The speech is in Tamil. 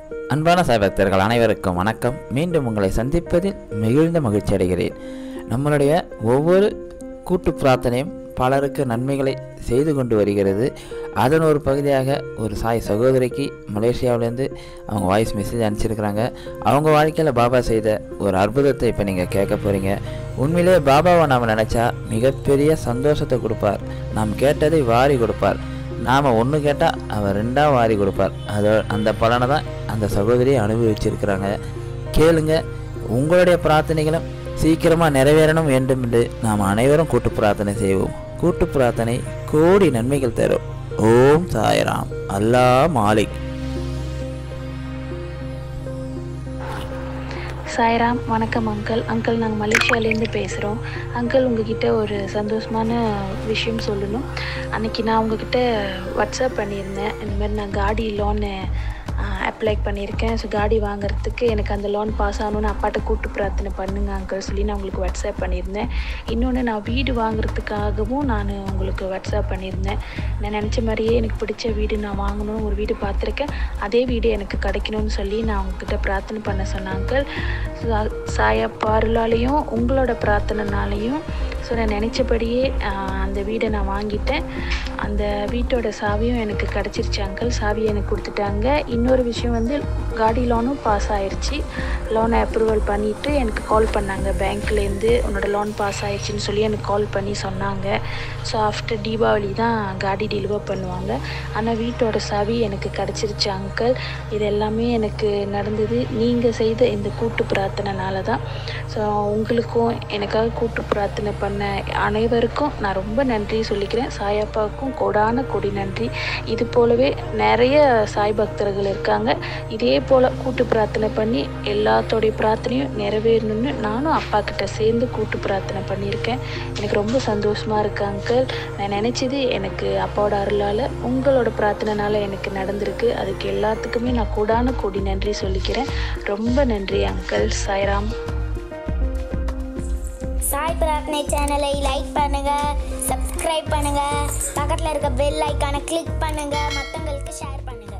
அன்பான சாய்பக்தர்கள் அனைவருக்கும் வணக்கம் மீண்டும் உங்களை சந்திப்பதில் மிகுந்த மகிழ்ச்சி அடைகிறேன் நம்மளுடைய ஒவ்வொரு கூட்டு பிரார்த்தனையும் பலருக்கு நன்மைகளை செய்து கொண்டு வருகிறது அதன் ஒரு பகுதியாக ஒரு சாய் சகோதரிக்கு மலேசியாவிலேருந்து அவங்க வாய்ஸ் மெசேஜ் அனுப்பிச்சிருக்கிறாங்க அவங்க வாழ்க்கையில் பாபா செய்த ஒரு அற்புதத்தை இப்போ நீங்கள் கேட்க போகிறீங்க உண்மையிலே பாபாவை நாம் நினச்சா மிகப்பெரிய சந்தோஷத்தை கொடுப்பார் நாம் கேட்டதை வாரி கொடுப்பார் நாம் ஒன்று கேட்டால் அவர் ரெண்டாக வாரி கொடுப்பார் அதோ அந்த பலனை தான் அந்த சகோதரியை அனுபவிச்சிருக்கிறாங்க கேளுங்க உங்களுடைய பிரார்த்தனைகளும் சீக்கிரமாக நிறைவேறணும் வேண்டும் என்று நாம் அனைவரும் கூட்டு பிரார்த்தனை செய்வோம் கூட்டு பிரார்த்தனை கோடி நன்மைகள் தரும் ஓம் சாய்ராம் அல்லாஹ் மாலிக் சாய்ராம் வணக்கம் அங்கிள் அங்கிள் நாங்கள் மலேசியாலேருந்து பேசுகிறோம் அங்கிள் உங்ககிட்ட ஒரு சந்தோஷமான விஷயம் சொல்லணும் அன்றைக்கி நான் உங்ககிட்ட வாட்ஸ்அப் பண்ணியிருந்தேன் இந்த மாதிரி நான் காடி லோனு அப்ளை பண்ணியிருக்கேன் ஸோ காடி வாங்குறதுக்கு எனக்கு அந்த லோன் பாஸ் ஆகணும்னு அப்பாட்ட கூட்டு பிரார்த்தனை பண்ணுங்க அங்கிள் சொல்லி நான் உங்களுக்கு வாட்ஸ்அப் பண்ணியிருந்தேன் இன்னொன்று நான் வீடு வாங்குறதுக்காகவும் நான் உங்களுக்கு வாட்ஸ்அப் பண்ணியிருந்தேன் நான் நினச்ச மாதிரியே எனக்கு பிடிச்ச வீடு நான் வாங்கணும்னு ஒரு வீடு பார்த்துருக்கேன் அதே வீடு எனக்கு கிடைக்கணும்னு சொல்லி நான் உங்ககிட்ட பிரார்த்தனை பண்ண சொன்னேன் அங்கிள் சா- சாயப்பா அருளாலையும் உங்களோட பிரார்த்தனைனாலையும் ஸோ நான் நினச்சபடியே ஆஹ், அந்த வீடை நான் வாங்கிட்டேன் அந்த வீட்டோட சாவியும் எனக்கு கிடச்சிருச்சு அங்கிள் சாவியை எனக்கு கொடுத்துட்டாங்க இன்னொரு விஷயம் வந்து காடி லோனும் பாஸ் ஆயிருச்சு லோனை அப்ரூவல் பண்ணிவிட்டு எனக்கு கால் பண்ணாங்க பேங்க்லேருந்து உன்னோட லோன் பாஸ் ஆயிடுச்சுன்னு சொல்லி எனக்கு கால் பண்ணி சொன்னாங்க ஸோ ஆஃப்டர் தீபாவளி தான் காடி டெலிவர் பண்ணுவாங்க ஆனால் வீட்டோட சாவி எனக்கு கிடச்சிருச்சு அங்கிள் இது எல்லாமே எனக்கு நடந்தது நீங்கள் செய்த இந்த கூட்டு பிரார்த்தனைனால தான் ஸோ உங்களுக்கும் எனக்காக கூட்டு பிரார்த்தனை பண்ண அனைவருக்கும் நான் ரொம்ப நன்றி சொல்லிக்கிறேன் சாயப்பாவுக்கும் கோடான கொடி நன்றி இது போலவே நிறைய சாய் பக்தர்கள் இருக்காங்க இதே போல் கூட்டு பிரார்த்தனை பண்ணி எல்லாத்தோடைய பிரார்த்தனையும் நிறைவேறணும்னு நானும் அப்பா கிட்ட சேர்ந்து கூட்டு பிரார்த்தனை பண்ணியிருக்கேன் எனக்கு ரொம்ப சந்தோஷமாக இருக்கு அங்கிள் நான் நினச்சது எனக்கு அப்பாவோட அருளால் உங்களோட பிரார்த்தனைனால எனக்கு நடந்திருக்கு அதுக்கு எல்லாத்துக்குமே நான் கோடான கொடி நன்றி சொல்லிக்கிறேன் ரொம்ப நன்றி அங்கிள் சாய்ராம் சாய் பிரார்த்தனை சேனலை லைக் பண்ணுங்க சப்ஸ்கிரைப் பண்ணுங்க பக்கத்தில் இருக்க பெல் ஐக்கானை கிளிக் பண்ணுங்க மற்றவங்களுக்கு ஷேர் பண்ணுங்க